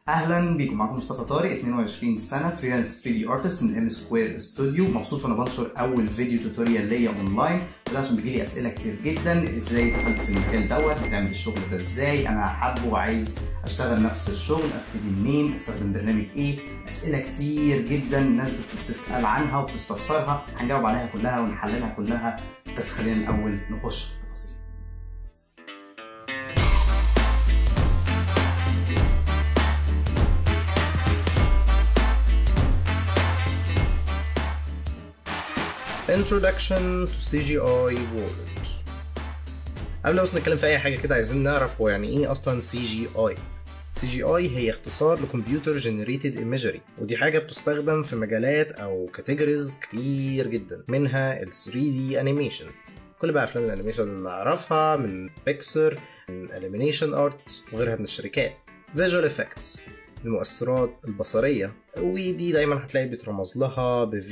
اهلا بيكم معاكم مصطفى طارق 22 سنه فريلانس 3 دي ارتست من ام سكوير استوديو مبسوط وانا بنشر اول فيديو توتوريال ليا اونلاين وده عشان بيجيلي اسئله كتير جدا ازاي دخلت في المجال دوت بتعمل الشغل ده ازاي انا حابه وعايز اشتغل نفس الشغل ابتدي منين استخدم برنامج ايه اسئله كتير جدا الناس بتسال عنها وبتستفسرها هنجاوب عليها كلها ونحللها كلها بس خلينا الاول نخش في التفاصيل Introduction to CGI World قبل بس نتكلم في اي حاجه كده عايزين نعرف هو يعني ايه اصلا CGI CGI هي اختصار لكمبيوتر جنريتد ايميجري ودي حاجه بتستخدم في مجالات او كاتيجوريز كتير جدا منها ال 3 دي انيميشن كل بقى افلام الانيميشن اللي نعرفها من بيكسر من انيميشن ارت وغيرها من الشركات فيجوال افكتس المؤثرات البصريه ودي دايما هتلاقي بيترمز لها ب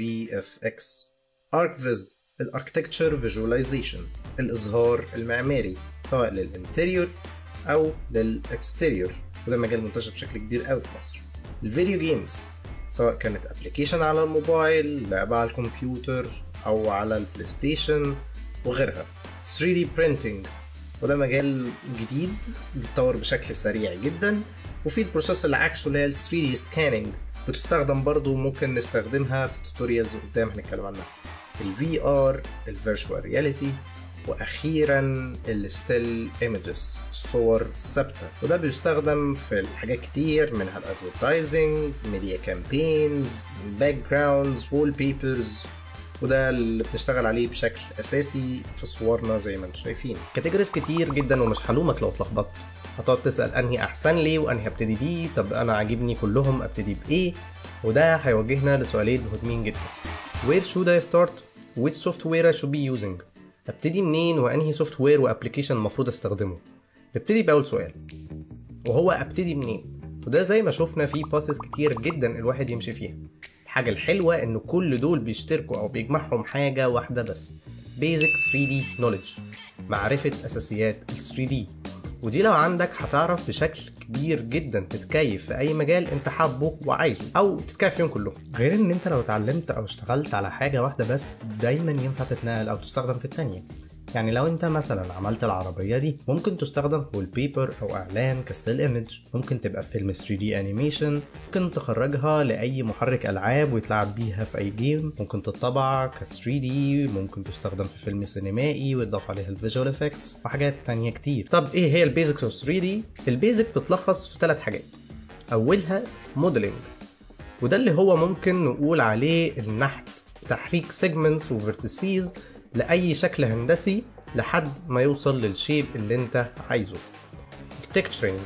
VFX ArcViz الاركتكتشر فيجواليزيشن الاظهار المعماري سواء للانتريور او للاكستيريور وده مجال منتشر بشكل كبير قوي في مصر الفيديو جيمز سواء كانت ابلكيشن على الموبايل لعبة على الكمبيوتر او على البلاي ستيشن وغيرها 3D printing وده مجال جديد بيتطور بشكل سريع جدا وفي البروسيس اللي عكسه اللي هي ال 3D scanning بتستخدم برضو ممكن نستخدمها في توتوريالز قدام هنتكلم عنها ال VR ال Virtual Reality واخيرا الستيل ايمجز الصور الثابته وده بيستخدم في حاجات كتير منها الادفرتايزنج ميديا كامبينز باك جراوندز وول بيبرز وده اللي بنشتغل عليه بشكل اساسي في صورنا زي ما انتم شايفين كاتيجوريز كتير جدا ومش هلومك لو اتلخبطت هتقعد تسال انهي احسن لي وانهي ابتدي بيه طب انا عاجبني كلهم ابتدي بايه وده هيوجهنا لسؤالين مهمين جدا where should I start which software I should be using ابتدي منين وانهي سوفت وير وابلكيشن المفروض استخدمه نبتدي باول سؤال وهو ابتدي منين وده زي ما شفنا في باثز كتير جدا الواحد يمشي فيها الحاجة الحلوة ان كل دول بيشتركوا او بيجمعهم حاجة واحدة بس Basic 3D Knowledge معرفة اساسيات ال 3D ودي لو عندك هتعرف بشكل كبير جدا تتكيف في اي مجال انت حابه وعايزه او تتكيف فيهم كلهم غير ان انت لو اتعلمت او اشتغلت على حاجه واحده بس دايما ينفع تتنقل او تستخدم في التانية يعني لو انت مثلا عملت العربيه دي ممكن تستخدم في بيبر او اعلان كستيل ايمج ممكن تبقى في فيلم 3 دي انيميشن ممكن تخرجها لاي محرك العاب ويتلعب بيها في اي جيم ممكن تطبع ك 3 دي ممكن تستخدم في فيلم سينمائي ويضاف عليها الفيجوال افكتس وحاجات تانية كتير طب ايه هي البيزكس اوف 3 دي البيزك بتلخص في ثلاث حاجات اولها موديلنج وده اللي هو ممكن نقول عليه النحت تحريك سيجمنتس وفيرتيسيز لأي شكل هندسي لحد ما يوصل للشيب اللي انت عايزه التكتشرينج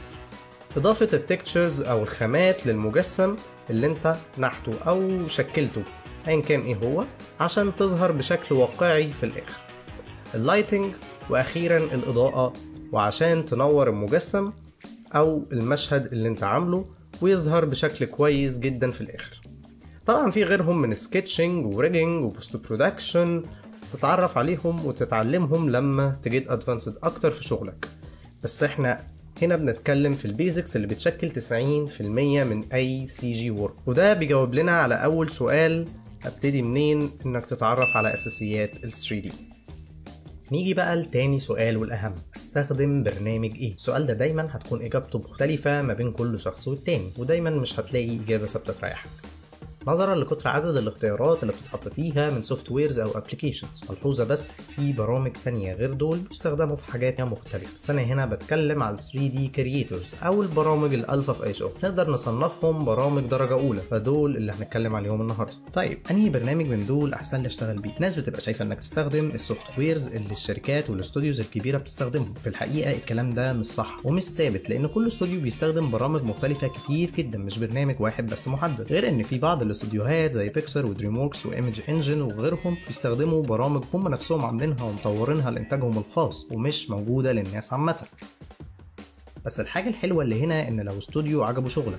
إضافة التكتشرز أو الخامات للمجسم اللي انت نحته أو شكلته أيا كان إيه هو عشان تظهر بشكل واقعي في الآخر اللايتنج وأخيرا الإضاءة وعشان تنور المجسم أو المشهد اللي انت عامله ويظهر بشكل كويس جدا في الآخر طبعا في غيرهم من سكتشنج وريجنج وبوست برودكشن تتعرف عليهم وتتعلمهم لما تجد ادفانسد اكتر في شغلك بس احنا هنا بنتكلم في البيزكس اللي بتشكل 90% من اي سي جي وورك وده بيجاوب لنا على اول سؤال ابتدي منين انك تتعرف على اساسيات ال 3 دي نيجي بقى لتاني سؤال والأهم استخدم برنامج ايه؟ السؤال ده دايما هتكون إجابته مختلفة ما بين كل شخص والتاني ودايما مش هتلاقي إجابة ثابتة تريحك نظرا لكتر عدد الاختيارات اللي بتتحط فيها من سوفت ويرز او ابلكيشنز ملحوظه بس في برامج تانية غير دول بيستخدموا في حاجات مختلفه بس انا هنا بتكلم على 3 دي كرييتورز او البرامج الالفا في ايش او نقدر نصنفهم برامج درجه اولى فدول اللي هنتكلم عليهم النهارده طيب انهي برنامج من دول احسن لي اشتغل بيه ناس بتبقى شايفه انك تستخدم السوفت ويرز اللي الشركات والاستوديوز الكبيره بتستخدمهم في الحقيقه الكلام ده مش صح ومش ثابت لان كل استوديو بيستخدم برامج مختلفه كتير جدا مش برنامج واحد بس محدد غير ان في بعض الاستوديوهات زي بيكسر ودريم ووركس وايمج انجن وغيرهم بيستخدموا برامج هم نفسهم عاملينها ومطورينها لانتاجهم الخاص ومش موجوده للناس عامه بس الحاجه الحلوه اللي هنا ان لو استوديو عجبه شغلك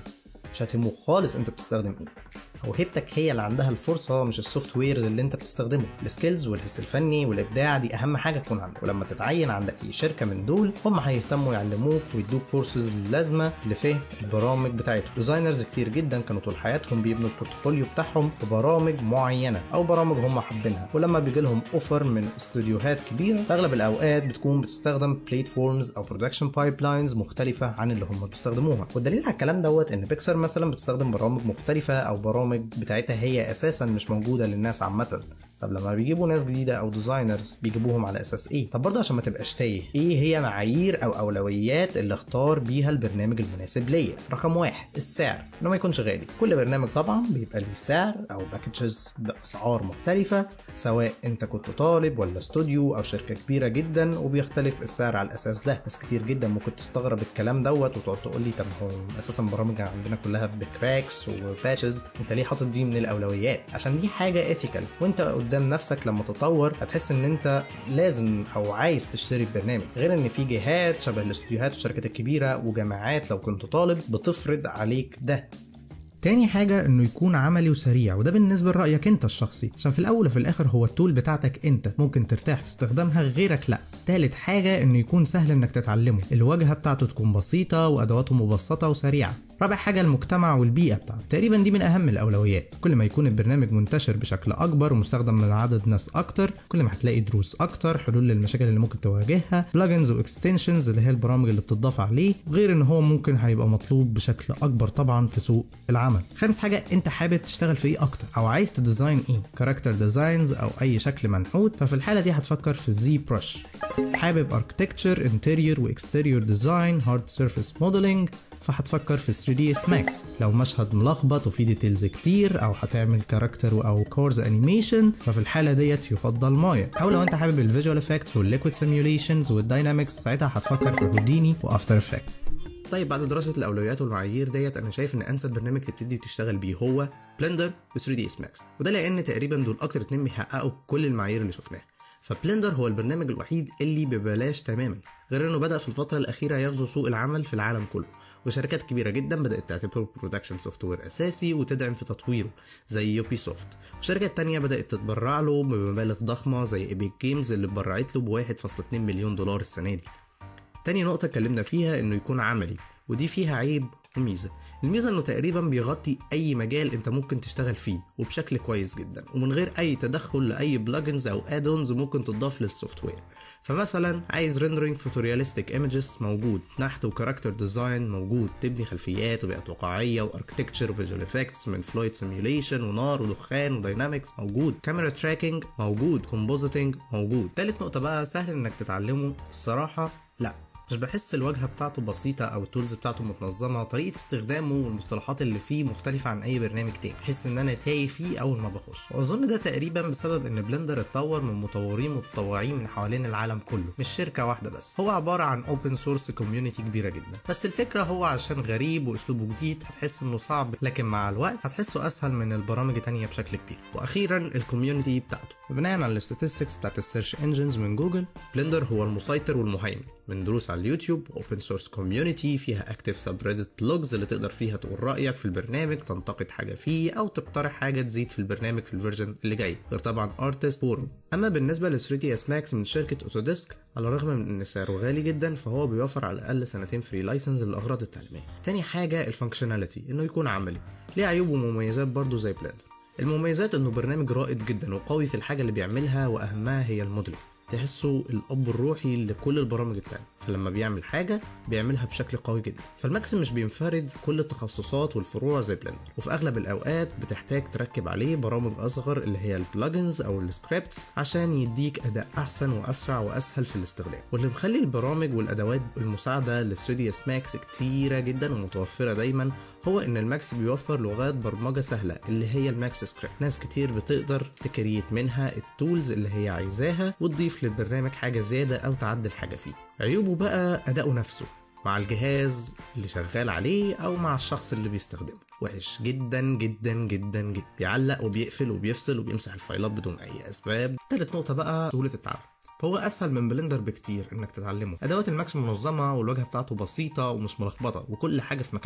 مش هتهمه خالص انت بتستخدم ايه موهبتك هي اللي عندها الفرصه مش السوفت وير اللي انت بتستخدمه السكيلز والحس الفني والابداع دي اهم حاجه تكون عندك ولما تتعين عند اي شركه من دول هم هيهتموا يعلموك ويدوك كورسز اللازمه لفهم البرامج بتاعتهم ديزاينرز كتير جدا كانوا طول حياتهم بيبنوا البورتفوليو بتاعهم ببرامج معينه او برامج هم حابينها ولما بيجي لهم اوفر من استوديوهات كبيره اغلب الاوقات بتكون بتستخدم بلاتفورمز او برودكشن بايب مختلفه عن اللي هم بيستخدموها والدليل على الكلام دوت ان بيكسر مثلا بتستخدم برامج مختلفه او برامج بتاعتها هي اساسا مش موجوده للناس عامه طب لما بيجيبوا ناس جديده او ديزاينرز بيجيبوهم على اساس ايه طب برضه عشان ما تبقاش تايه ايه هي معايير او اولويات اللي اختار بيها البرنامج المناسب ليا رقم واحد السعر انه ما يكونش غالي كل برنامج طبعا بيبقى ليه سعر او باكجز باسعار مختلفه سواء انت كنت طالب ولا استوديو او شركه كبيره جدا وبيختلف السعر على الاساس ده ناس كتير جدا ممكن تستغرب الكلام دوت وتقعد تقول لي طب هو اساسا برامج عندنا كلها بكراكس وباتشز انت ليه حاطط دي من الاولويات عشان دي حاجه ايثيكال وانت قدام نفسك لما تطور هتحس ان انت لازم او عايز تشتري البرنامج غير ان في جهات شبه الاستوديوهات والشركات الكبيره وجامعات لو كنت طالب بتفرض عليك ده تاني حاجة انه يكون عملي وسريع وده بالنسبة لرأيك انت الشخصي عشان في الاول وفي الاخر هو التول بتاعتك انت ممكن ترتاح في استخدامها غيرك لا تالت حاجة انه يكون سهل انك تتعلمه الواجهة بتاعته تكون بسيطة وادواته مبسطة وسريعة رابع حاجة المجتمع والبيئة بتاعته تقريبا دي من أهم الأولويات كل ما يكون البرنامج منتشر بشكل أكبر ومستخدم من عدد ناس أكتر كل ما هتلاقي دروس أكتر حلول للمشاكل اللي ممكن تواجهها بلجنز واكستنشنز اللي هي البرامج اللي بتضاف عليه غير إن هو ممكن هيبقى مطلوب بشكل أكبر طبعا في سوق العمل خامس حاجة أنت حابب تشتغل في إيه أكتر أو عايز تديزاين إيه كاركتر ديزاينز أو أي شكل منحوت ففي الحالة دي هتفكر في زي برش حابب اركتكتشر انتيريور واكستيريور ديزاين هارد سيرفيس موديلنج فهتفكر في 3ds max لو مشهد ملخبط وفيه ديتيلز كتير او هتعمل كاركتر او كورز انيميشن ففي الحاله ديت يفضل مايا او لو انت حابب الفيجوال افكتس والليكويد سيميوليشنز والداينامكس ساعتها هتفكر في هوديني وافتر افكت طيب بعد دراسة الأولويات والمعايير ديت أنا شايف إن أنسب برنامج تبتدي تشتغل بيه هو بلندر و 3ds max وده لأن تقريبا دول أكتر اتنين بيحققوا كل المعايير اللي شفناها فبلندر هو البرنامج الوحيد اللي ببلاش تماما غير انه بدا في الفتره الاخيره يغزو سوق العمل في العالم كله وشركات كبيره جدا بدات تعتبره برودكشن سوفت وير اساسي وتدعم في تطويره زي يوبي سوفت وشركات تانية بدات تتبرع له بمبالغ ضخمه زي ايبك جيمز اللي اتبرعت له ب 1.2 مليون دولار السنه دي تاني نقطه اتكلمنا فيها انه يكون عملي ودي فيها عيب وميزه الميزه انه تقريبا بيغطي اي مجال انت ممكن تشتغل فيه وبشكل كويس جدا ومن غير اي تدخل لاي بلجنز او ادونز ممكن تضاف للسوفت وير فمثلا عايز ريندرينج فوتورياليستيك ايمجز موجود نحت وكاركتر ديزاين موجود تبني خلفيات وبيئات واقعيه واركتكتشر وفيجوال افكتس من فلويد سيميوليشن ونار ودخان وداينامكس موجود كاميرا تراكنج موجود كومبوزيتنج موجود تالت نقطه بقى سهل انك تتعلمه الصراحه لا مش بحس الواجهه بتاعته بسيطه او التولز بتاعته متنظمه طريقه استخدامه والمصطلحات اللي فيه مختلفه عن اي برنامج تاني بحس ان انا تايه فيه اول ما بخش واظن ده تقريبا بسبب ان بلندر اتطور من مطورين متطوعين من حوالين العالم كله مش شركه واحده بس هو عباره عن اوبن سورس كوميونتي كبيره جدا بس الفكره هو عشان غريب واسلوبه جديد هتحس انه صعب لكن مع الوقت هتحسه اسهل من البرامج تانية بشكل كبير واخيرا الكوميونتي بتاعته بناء على الاستاتستكس بتاعت السيرش انجنز من جوجل بلندر هو المسيطر والمهيمن من دروس على اليوتيوب اوبن سورس كوميونتي فيها اكتف سبريدت بلوجز اللي تقدر فيها تقول رايك في البرنامج تنتقد حاجه فيه او تقترح حاجه تزيد في البرنامج في الفيرجن اللي جاي غير طبعا ارتست فورم اما بالنسبه ل 3 دي اس ماكس من شركه اوتوديسك على الرغم من ان سعره غالي جدا فهو بيوفر على الاقل سنتين فري لايسنس للاغراض التعليميه تاني حاجه الفانكشناليتي انه يكون عملي ليه عيوب ومميزات برضه زي بلندر المميزات انه برنامج رائد جدا وقوي في الحاجه اللي بيعملها واهمها هي الموديلنج تحسه الاب الروحي لكل البرامج التانية فلما بيعمل حاجه بيعملها بشكل قوي جدا فالماكس مش بينفرد في كل التخصصات والفروع زي بلندر وفي اغلب الاوقات بتحتاج تركب عليه برامج اصغر اللي هي البلجنز او السكريبتس عشان يديك اداء احسن واسرع واسهل في الاستخدام واللي مخلي البرامج والادوات المساعده لل 3 دي اس ماكس كتيره جدا ومتوفره دايما هو ان الماكس بيوفر لغات برمجه سهله اللي هي الماكس سكريبت ناس كتير بتقدر تكريت منها التولز اللي هي عايزاها وتضيف للبرنامج حاجه زياده او تعدل حاجه فيه عيوبه بقى اداؤه نفسه مع الجهاز اللي شغال عليه او مع الشخص اللي بيستخدمه وحش جدا جدا جدا جدا بيعلق وبيقفل وبيفصل وبيمسح الفايلات بدون اي اسباب تالت نقطه بقى سهوله التعلم فهو اسهل من بلندر بكتير انك تتعلمه ادوات الماكس منظمه والواجهه بتاعته بسيطه ومش ملخبطه وكل حاجه في مكانها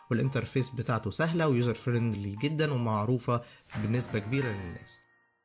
والانترفيس بتاعته سهله ويوزر فريندلي جدا ومعروفه بنسبه كبيره للناس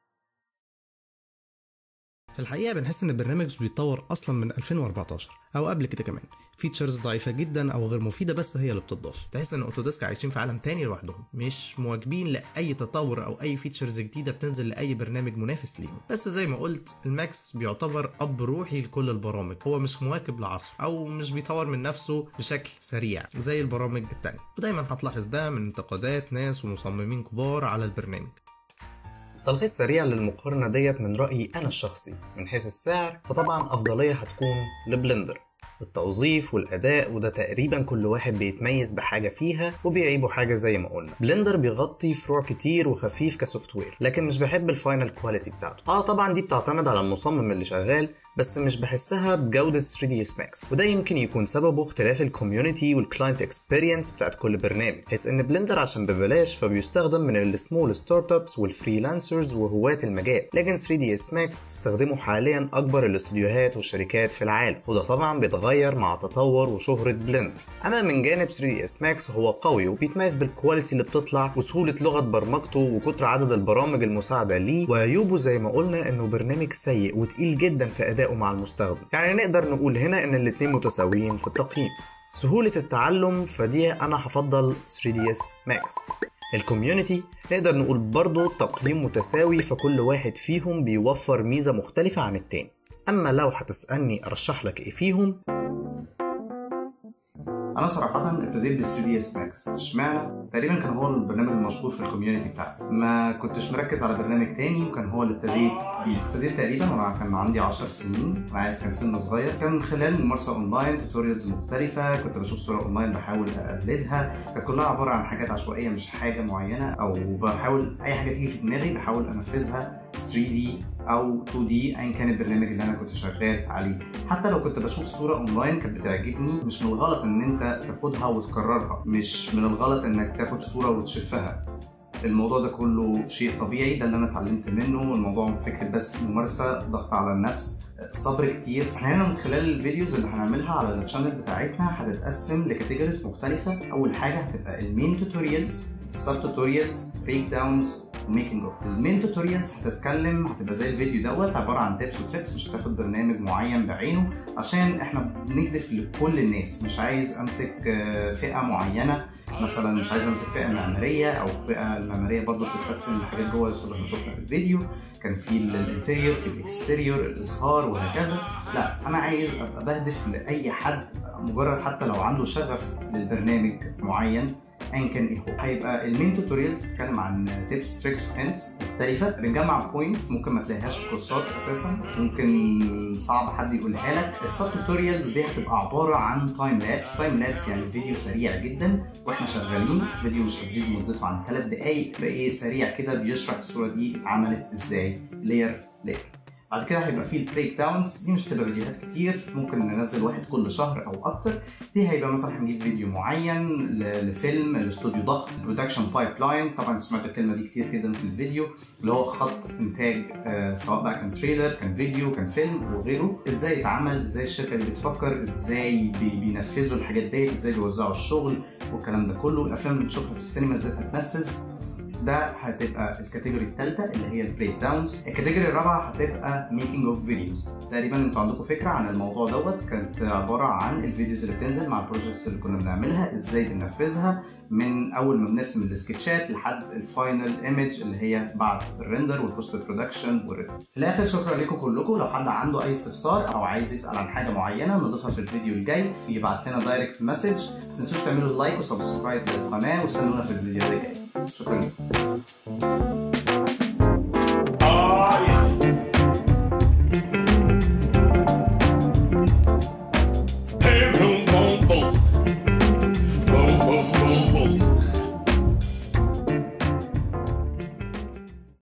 في الحقيقة بنحس إن البرنامج مش بيتطور أصلا من 2014 أو قبل كده كمان فيتشرز ضعيفة جدا أو غير مفيدة بس هي اللي بتضاف تحس إن أوتوديسك عايشين في عالم تاني لوحدهم مش مواكبين لأي تطور أو أي فيتشرز جديدة بتنزل لأي برنامج منافس ليهم بس زي ما قلت الماكس بيعتبر أب روحي لكل البرامج هو مش مواكب لعصره أو مش بيطور من نفسه بشكل سريع زي البرامج التانية ودايما هتلاحظ ده من انتقادات ناس ومصممين كبار على البرنامج تلخيص سريع للمقارنة ديت من رأيي أنا الشخصي من حيث السعر فطبعا أفضلية هتكون لبلندر التوظيف والأداء وده تقريبا كل واحد بيتميز بحاجة فيها وبيعيبوا حاجة زي ما قلنا بلندر بيغطي فروع كتير وخفيف كسوفت وير لكن مش بحب الفاينل كواليتي بتاعته اه طبعا دي بتعتمد على المصمم اللي شغال بس مش بحسها بجودة 3ds Max وده يمكن يكون سببه اختلاف الكوميونتي والكلاينت اكسبيرينس بتاعت كل برنامج حيث ان بلندر عشان ببلاش فبيستخدم من السمول ستارت ابس والفريلانسرز وهواة المجال لكن 3ds Max تستخدمه حاليا اكبر الاستوديوهات والشركات في العالم وده طبعا بيتغير مع تطور وشهرة بلندر اما من جانب 3ds Max هو قوي وبيتميز بالكواليتي اللي بتطلع وسهولة لغة برمجته وكتر عدد البرامج المساعدة ليه وعيوبه زي ما قلنا انه برنامج سيء وتقيل جدا في ادائه مع المستخدم يعني نقدر نقول هنا ان الاتنين متساويين في التقييم سهولة التعلم فدي انا هفضل 3ds Max الكوميونتي نقدر نقول برضه تقييم متساوي فكل واحد فيهم بيوفر ميزة مختلفة عن التاني أما لو هتسألني أرشح لك إيه فيهم انا صراحه ابتديت ب 3 دي اس ماكس اشمعنى تقريبا كان هو البرنامج المشهور في الكوميونتي بتاعتي ما كنتش مركز على برنامج تاني وكان هو اللي ابتديت بيه ابتديت تقريبا وانا كان عندي 10 سنين انا عارف كان سن صغير كان من خلال ممارسه اونلاين توتوريالز مختلفه كنت بشوف صوره اونلاين بحاول اقلدها كانت كلها عباره عن حاجات عشوائيه مش حاجه معينه او بحاول اي حاجه تيجي في دماغي بحاول انفذها 3 دي او 2 دي ايا كان البرنامج اللي انا كنت شغال عليه حتى لو كنت بشوف صوره اونلاين كانت بتعجبني مش من الغلط ان انت تاخدها وتكررها مش من الغلط انك تاخد صوره وتشفها الموضوع ده كله شيء طبيعي ده اللي انا اتعلمت منه الموضوع فكره بس ممارسه ضغط على النفس صبر كتير احنا هنا من خلال الفيديوز اللي هنعملها على الشانل بتاعتنا هتتقسم لكاتيجوريز مختلفه اول حاجه هتبقى المين توتوريالز السب توتوريالز بريك داونز وميكنج اوف المين توتوريالز هتتكلم هتبقى زي الفيديو دوت عباره عن تيبس وتريكس مش هتاخد برنامج معين بعينه عشان احنا بنهدف لكل الناس مش عايز امسك فئه معينه مثلا مش عايز امسك فئه معماريه او فئه المعماريه برضو بتتقسم لحاجات جوه زي ما شفنا في الفيديو كان في الانتيريور في الاكستيريور الاظهار وهكذا لا انا عايز ابقى بهدف لاي حد مجرد حتى لو عنده شغف للبرنامج معين ايا كان ايه هو هيبقى المين توتوريالز بتتكلم عن تيبس تريكس وهنتس مختلفه بنجمع بوينتس ممكن ما تلاقيهاش في كورسات اساسا ممكن صعب حد يقولها لك السب توتوريالز دي هتبقى عباره عن تايم لابس تايم لابس يعني فيديو سريع جدا واحنا شغالين فيديو مش هتزيد مدته عن ثلاث دقائق ايه سريع كده بيشرح الصوره دي اتعملت ازاي لير لير بعد كده هيبقى فيه البريك داونز دي مش هتبقى فيديوهات كتير ممكن ننزل واحد كل شهر او اكتر دي هيبقى مثلا هنجيب فيديو معين لفيلم لاستوديو ضخم برودكشن بايب لاين طبعا سمعت الكلمه دي كتير جدا في الفيديو اللي هو خط انتاج آه سواء بقى كان تريلر كان فيديو كان فيلم وغيره ازاي يتعمل ازاي الشركه اللي بتفكر ازاي بي بينفذوا الحاجات ديت ازاي بيوزعوا الشغل والكلام ده كله الافلام اللي بنشوفها في السينما ازاي تتنفذ ده هتبقى الكاتيجوري الثالثه اللي هي البريك داونز الكاتيجوري الرابعه هتبقى ميكنج اوف فيديوز تقريبا انتوا عندكم فكره عن الموضوع دوت كانت عباره عن الفيديوز اللي بتنزل مع البروجكتس اللي كنا بنعملها ازاي بننفذها من اول ما بنرسم السكتشات لحد الفاينل ايمج اللي هي بعد الريندر والبوست برودكشن والريتم في الاخر شكرا لكم كلكم لو حد عنده اي استفسار او عايز يسال عن حاجه معينه نضيفها في الفيديو الجاي يبعت لنا دايركت مسج ما تنسوش تعملوا لايك وسبسكرايب للقناه واستنونا في الفيديو اللي جاي شكرا لكم